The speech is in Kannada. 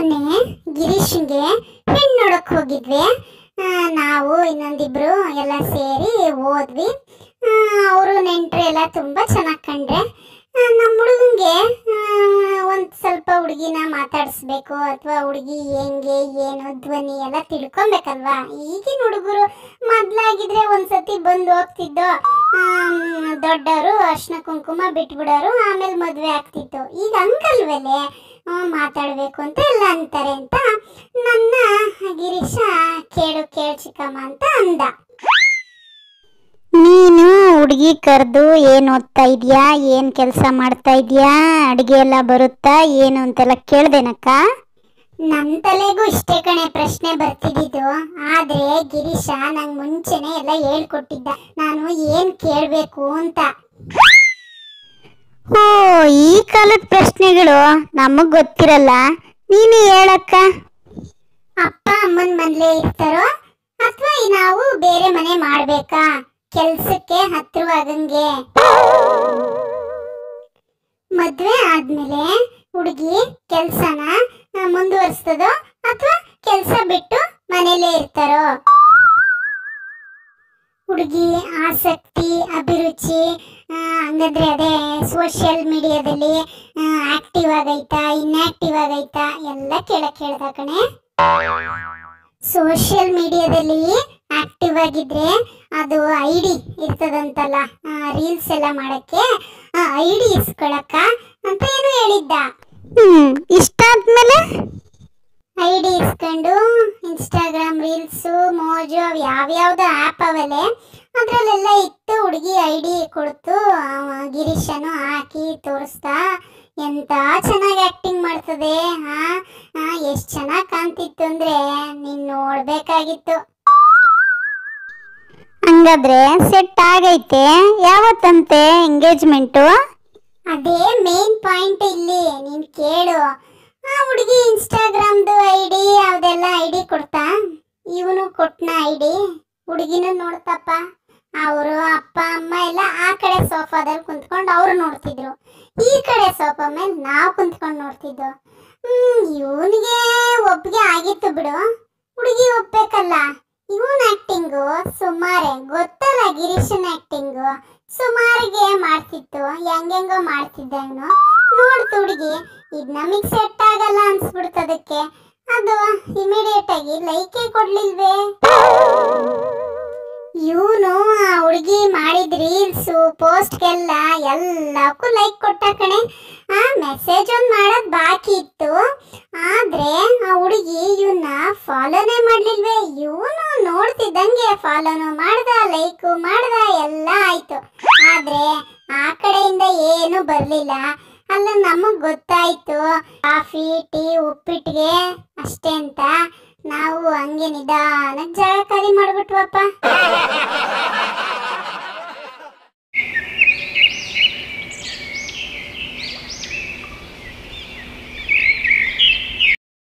ಮೊನ್ನೆ ಗಿರೀಶ್ಗೆ ಹೆಣ್ಣು ನೋಡಕ್ ಹೋಗಿದ್ವಿ ಆ, ನಾವು ಇನ್ನೊಂದಿಬ್ರು ಎಲ್ಲ ಸೇರಿ ಹೋದ್ವಿ ಅವರು ನೆಂಟರು ಎಲ್ಲ ತುಂಬಾ ಚೆನ್ನಾಗಿ ಕಂಡ್ರೆ ಆ, ನಮ್ಮ ಹುಡುಗಂಗೆ ಒಂದು ಸ್ವಲ್ಪ ಹುಡುಗಿನ ಮಾತಾಡಿಸ್ಬೇಕು ಅಥವಾ ಹುಡುಗಿ ಹೆಂಗೆ ಏನು ಧ್ವನಿ ಎಲ್ಲ ತಿಳ್ಕೊಬೇಕಲ್ವಾ ಈಗಿನ ಹುಡುಗರು ಮೊದ್ಲಾಗಿದ್ರೆ ಒಂದ್ಸತಿ ಬಂದು ಹೋಗ್ತಿದ್ದೋ ದೊಡ್ಡವರು ಅರ್ಶಿನ ಕುಂಕುಮ ಬಿಟ್ಬಿಡೋರು ಆಮೇಲೆ ಮದುವೆ ಆಗ್ತಿತ್ತು ಈಗ ಹಂಗಲ್ವಲೆ ಮಾತಾಡಬೇಕು ಅಂತ ಎಲ್ಲ ಅಂತಾರೆ ಅಂತ ನನ್ನ ಗಿರೀಶ ಕೇಳು ಕೇಳು ಚಿಕ್ಕಮ್ಮ ಅಂತ ಅಂದ ನೀನು ಹುಡುಗಿ ಕರೆದು ಏನು ಓದ್ತಾ ಇದೀಯಾ ಏನು ಕೆಲಸ ಮಾಡ್ತಾ ಇದೀಯಾ ಅಡುಗೆ ಎಲ್ಲ ಬರುತ್ತಾ ಏನು ಅಂತೆಲ್ಲ ಕೇಳ್ದೇನಕ್ಕ ನಮ್ ತಲೆಗೂ ಇಷ್ಟೇ ಕಣೆ ಪ್ರಶ್ನೆ ಬರ್ತಿದ್ದು ಆದ್ರೆ ಗಿರೀಶ ನಂಗ್ ಮುಂಚೆನೆ ಎಲ್ಲ ಹೇಳ್ಕೊಟ್ಟಿದ್ದ ನಾನು ಏನ್ ಕೇಳ್ಬೇಕು ಅಂತ ಓ ಈ ಕಾಲದ ಪ್ರಶ್ನೆಗಳು ನಮಗ್ ಗೊತ್ತಿರಲ್ಲ ನೀನು ಹೇಳಕ್ಕ ಅಪ್ಪ ಅಮ್ಮನ್ ಮನೇಲೇ ಇರ್ತಾರೋ ಅಥವಾ ನಾವು ಬೇರೆ ಮನೆ ಮಾಡ್ಬೇಕಾ ಕೆಲ್ಸಕ್ಕೆ ಹತ್ರವಾಗಂಗೆ ಮದ್ವೆ ಆದ್ಮೇಲೆ ಹುಡುಗಿ ಕೆಲ್ಸನ ಆ, ಮುಂದುವರಿಸ್ತದೋ ಅಥವಾ ಕೆಲ್ಸ ಬಿಟ್ಟು ಮನೇಲೇ ಇರ್ತಾರೋ ಹುಡುಗಿ ಆಸಕ್ತಿ ಅಭಿರುಚಿ ಆ, ಹಂಗಂದ್ರೆ ಅದೇ ಸೋಷಿಯಲ್ ಮೀಡಿಯಾದಲ್ಲಿ ಆಕ್ಟಿವ್ ಆಗೈತಾ ಇನ್ಆಕ್ಟಿವ್ ಆಗೈತಾ ಎಲ್ಲ ಕೇಳಕ್ ಹೇಳ್ದ ಕಣೆ ಸೋಷಿಯಲ್ ಮೀಡಿಯಾದಲ್ಲಿ ಆಕ್ಟಿವ್ ಆಗಿದ್ರೆ ಅದು ಐ ಡಿ ಇರ್ತದಂತಲ್ಲ ರೀಲ್ಸ್ ಎಲ್ಲ ಮಾಡಕ್ಕೆ ಐ ಡಿ ಇಸ್ಕೊಳಕ್ಕ ಅಂತ ಏನು ಹೇಳಿದ್ದ ಹ್ಮ್ ಇಷ್ಟಾದ್ಮೇಲೆ ಐ ಡಿ ಇಸ್ಕೊಂಡು ಇನ್ಸ್ಟಾಗ್ರಾಮ್ ರೀಲ್ಸು ಮೋಜು ಅವ್ ಯಾವ್ಯಾವ್ದು ಆ್ಯಪ್ ಅವಲೆ ಅದರಲ್ಲೆಲ್ಲ ಇತ್ತು ಹುಡುಗಿ ಐ ಡಿ ಕೊಡ್ತು ಅವ ಗಿರೀಶನು ಹಾಕಿ ತೋರಿಸ್ತಾ ಎಂತ ಚೆನ್ನಾಗಿ ಆಕ್ಟಿಂಗ್ ಮಾಡ್ತದೆ ಹಾ ಹಾ ಎಷ್ಟು ಚೆನ್ನಾಗಿ ಕಾಣ್ತಿತ್ತು ಅಂದ್ರೆ ನೀನ್ ನೋಡ್ಬೇಕಾಗಿತ್ತು ಹಂಗಾದ್ರೆ ಸೆಟ್ ಆಗೈತೆ ಯಾವತ್ತಂತೆ ಎಂಗೇಜ್ಮೆಂಟು ಅದೇ ಮೇನ್ ಪಾಯಿಂಟ್ ಇಲ್ಲಿ ನೀನ್ ಕೇಳು ಆ ಹುಡುಗಿ ಇನ್ಸ್ಟಾಗ್ರಾಮ್ದು ಐ ಡಿ ಅದೆಲ್ಲ ಐ ಡಿ ಕೊಡ್ತಾ ಇವನು ಕೊಟ್ನ ಐ ಡಿ ಹುಡುಗಿನೂ ನೋಡ್ತಪ್ಪ ಅವರು ಅಪ್ಪ ಅಮ್ಮ ಎಲ್ಲ ಆ ಕಡೆ ಸೋಫಾದಲ್ಲಿ ಕುಂತ್ಕೊಂಡು ಅವ್ರು ನೋಡ್ತಿದ್ರು ಈ ಕಡೆ ಸೋಫಾ ಮೇಲೆ ನಾವು ಕುಂತ್ಕೊಂಡು ನೋಡ್ತಿದ್ವು ಹ್ಮ್ ಇವನಿಗೆ ಒಪ್ಪಿಗೆ ಆಗಿತ್ತು ಬಿಡು ಹುಡುಗಿ ಒಪ್ಬೇಕಲ್ಲ ಇವನ್ ಆಕ್ಟಿಂಗು ಸುಮಾರೇ ಗೊತ್ತಲ್ಲ ಗಿರೀಶನ್ ಆಕ್ಟಿಂಗು ಸುಮಾರಿಗೆ ಮಾಡ್ತಿತ್ತು ಹೆಂಗೆಂಗೋ ಮಾಡ್ತಿದ್ದ ಇವನು ನೋಡ್ತು ಹುಡುಗಿ ಇದು ನಮಗ್ ಸೆಟ್ ಆಗಲ್ಲ ಅನ್ಸ್ಬಿಡ್ತದಕ್ಕೆ ಅದು ಇಮಿಡಿಯೇಟ್ ಆಗಿ ಲೈಕೇ ಕೊಡ್ಲಿಲ್ವೇ ಇವನು ಆ ಹುಡುಗಿ ಮಾಡಿದ ರೀಲ್ಸು ಪೋಸ್ಟ್ಗೆಲ್ಲ ಎಲ್ಲಕ್ಕೂ ಲೈಕ್ ಕೊಟ್ಟ ಕಣೆ ಆ ಮೆಸೇಜ್ ಒಂದು ಮಾಡೋದು ಬಾಕಿ ಇತ್ತು ಆದ್ರೆ ಆ ಹುಡುಗಿ ಇವನ್ನ ಫಾಲೋನೇ ಮಾಡ್ಲಿಲ್ವೇ ಇವನು ನೋಡ್ತಿದ್ದಂಗೆ ಫಾಲೋನು ಮಾಡ್ದ ಲೈಕು ಮಾಡ್ದ ಎಲ್ಲ ಆಯ್ತು ಆದ್ರೆ ಆ ಕಡೆಯಿಂದ ಏನು ಬರ್ಲಿಲ್ಲ ಅಲ್ಲ ನಮಗ್ ಗೊತ್ತಾಯ್ತು ಕಾಫಿ ಟೀ ಉಪ್ಪಿಟ್ಟಿಗೆ ಅಷ್ಟೇ ಅಂತ ನಾವು ಹಂಗೆ ನಿಧಾನಕ್ಕೆ ಜಾಗ ಖಾಲಿ ಮಾಡ್ಬಿಟ್ವಪ್ಪ